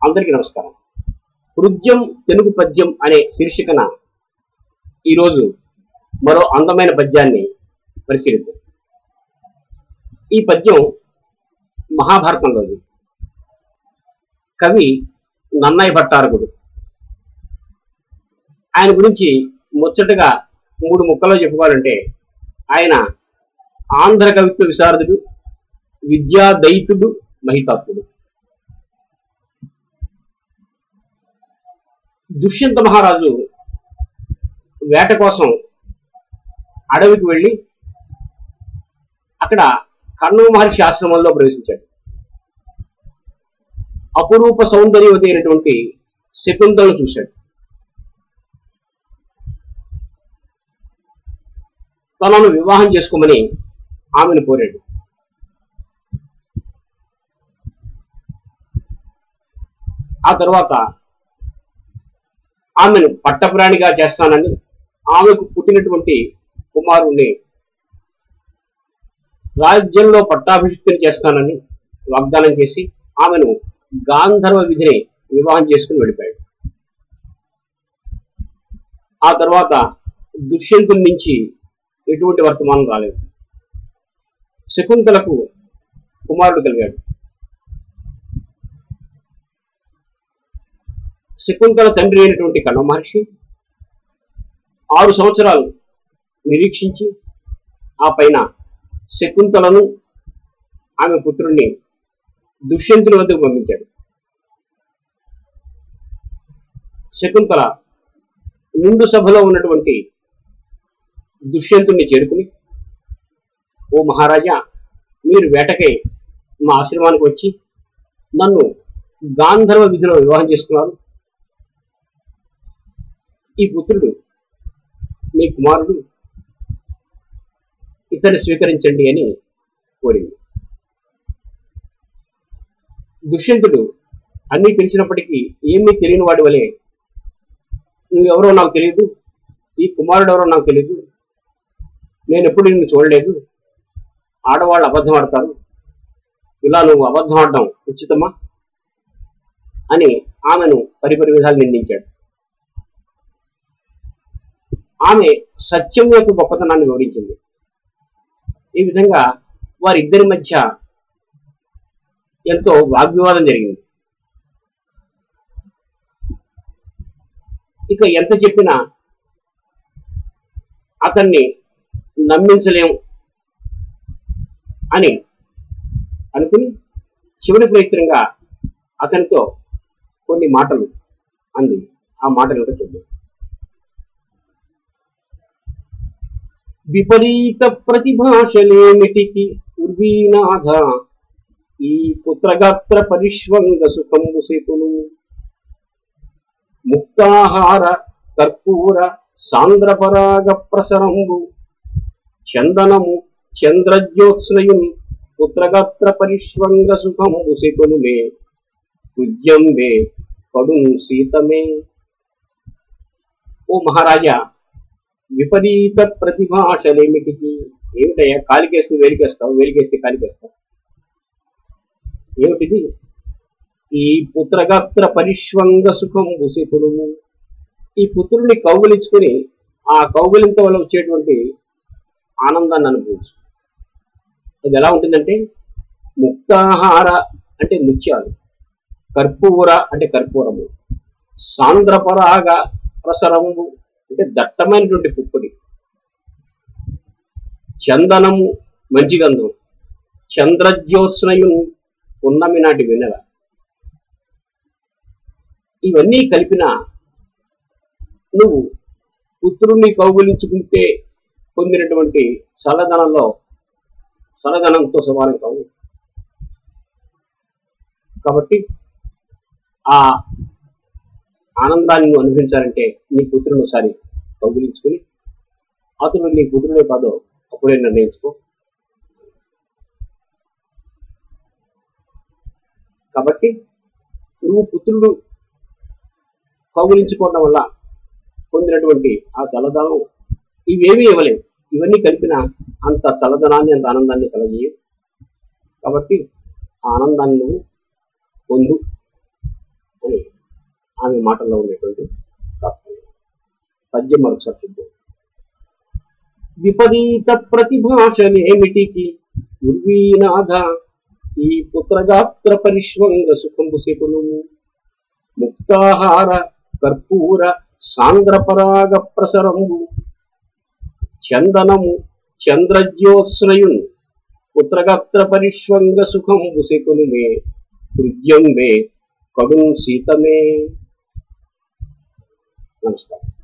అందరికీ నమస్కారం హృద్యం తెలుగు పద్యం అనే శీర్షికన ఈరోజు మరో అందమైన పద్యాన్ని పరిశీలిద్దాం ఈ పద్యం మహాభారతంలోది కవి నన్నయ్య భట్టారకుడు ఆయన గురించి ముచ్చటగా మూడు ముక్కలో చెప్పుకోవాలంటే ఆయన ఆంధ్ర కవిత్వ విశారదుడు విద్యాదయితుడు మహితాత్ముడు దుష్యంత మహారాజు వేట కోసం అడవికి వెళ్ళి అక్కడ కర్ణవ మహర్షి ఆశ్రమంలో ప్రవేశించాడు అపురూప సౌందర్యవతి అయినటువంటి శకుంతలను చూశాడు తనను వివాహం చేసుకోమని ఆమెను కోరాడు ఆ తర్వాత ఆమెను పట్టప్రాణిగా చేస్తానని ఆమెకు పుట్టినటువంటి కుమారుణ్ణి రాజ్యంలో పట్టాభిషిక్తుని చేస్తానని వాగ్దానం చేసి ఆమెను గాంధర్వ విధిని వివాహం చేసుకుని వెళ్ళిపోయాడు ఆ తర్వాత దుష్యంతుడి నుంచి ఎటువంటి వర్తమానం రాలేదు శకుంతలకు కుమారుడు కలిగాడు శకుంతల తండ్రి అయినటువంటి కణ మహర్షి ఆరు సంవత్సరాలు నిరీక్షించి ఆ పైన శకుంతలను ఆమె పుత్రుణ్ణి దుష్యంతుని వద్దకు పంపించాడు శకుంతల నిండు సభలో ఉన్నటువంటి దుష్యంతుణ్ణి చేరుకుని ఓ మహారాజా మీరు వేటకై మా ఆశ్రమానికి వచ్చి నన్ను గాంధర్వ విధిలో వివాహం చేసుకున్నారు ఈ పుత్రుడు మీ కుమారుడు ఇతన్ని స్వీకరించండి అని కోరింది దుష్యంతుడు అన్నీ తెలిసినప్పటికీ ఏమీ తెలియని వాడి వలె నువ్వెవరో నాకు తెలియదు ఈ కుమారుడు ఎవరో నాకు తెలియదు నేను ఎప్పుడు నిన్ను చూడలేదు ఆడవాళ్ళు అబద్ధం ఆడతారు ఇలా నువ్వు అబద్ధం ఆడడం ఉచితమా అని ఆమెను పరిపరి విధాలు నిందించాడు ఆమె సత్యం యొక్క గొప్పతనాన్ని వివరించింది ఈ విధంగా వారిద్దరి మధ్య ఎంతో వాగ్వివాదం జరిగింది ఇక ఎంత చెప్పినా అతన్ని నమ్మించలేం అని అనుకుని చివరి ప్రయత్నంగా అతనితో కొన్ని మాటలు అంది ఆ మాటలు కూడా చూద్దాం విపరీత ప్రతిభాషలేమిటికి ఉర్వీనాథ ఈ పుత్రగాత్ర పరిష్వంగ సుఖంబు సేతును ముక్తాహార కర్పూర సాంద్రపరాగ ప్రసరంబు చందనము చంద్రజ్యోత్స్నయుని పుత్రగాత్ర పరిష్వంగ సుఖంబు సేతునులే హృద్యంబే కడున్ సీతమే ఓ మహారాజా విపరీత ప్రతిభాషలేమిటికి ఏమిటయ్యా కాలికేస్తే వేలికేస్తావు వేలికేస్తే కాలికేస్తావు ఏమిటిది ఈ పుత్రగాత్ర పరిష్వంగ సుఖం భూసేతులు ఈ పుత్రుడిని కౌగులించుకుని ఆ కౌగులింత వల్ల వచ్చేటువంటి ఆనందాన్ని అనుభవించు అది ఎలా ఉంటుందంటే ముక్తాహార అంటే ముత్యాలు కర్పూర అంటే కర్పూరము సాంద్రపరాగ ప్రసరము అంటే దట్టమైనటువంటి పుప్పొడి చందనము మంచి గంధం చంద్రజ్యోత్స్నయు ఉన్నమి నాటి వెన్నెల ఇవన్నీ కలిపిన నువ్వు పుత్రుణ్ణి కౌగులించుకుంటే పొందినటువంటి చల్లదనంలో చల్లదనంతో సమానం కావు కాబట్టి ఆ ఆనందాన్ని నువ్వు అనుభవించాలంటే నీ పుత్రుని ఒకసారి కౌగులించుకుని అతను నీ పుత్రుడే కాదో అప్పుడే నిర్ణయించుకో కాబట్టి నువ్వు పుత్రుడు కౌగులించుకోవడం వల్ల పొందినటువంటి ఆ చల్లదనం ఇవేమీ ఇవ్వలేవు ఇవన్నీ కలిపిన అంత చల్లదనాన్ని అంత ఆనందాన్ని కలగేయవు కాబట్టి ఆ ఆనందాన్ని నువ్వు పొందు అని ఆమె మాటల్లో ఉన్నటువంటి తాత్పర్యం పద్యం మరొకసారి చూద్దాం విపరీత ప్రతిభాషలేమిటికి ఉర్వీనాథ ఈ పుత్రగాత్ర పరిష్వంగ సుఖంబు సెపులు ముక్తాహార కర్పూర సాంద్రపరాగ ప్రసరంబు చందనము చంద్రజ్యోత్స్రయున్ పుత్రగాత్ర పరిష్వంగ సుఖంబు సెకునుమే హృద్యంబే కడుం సీతమే నమస్కారం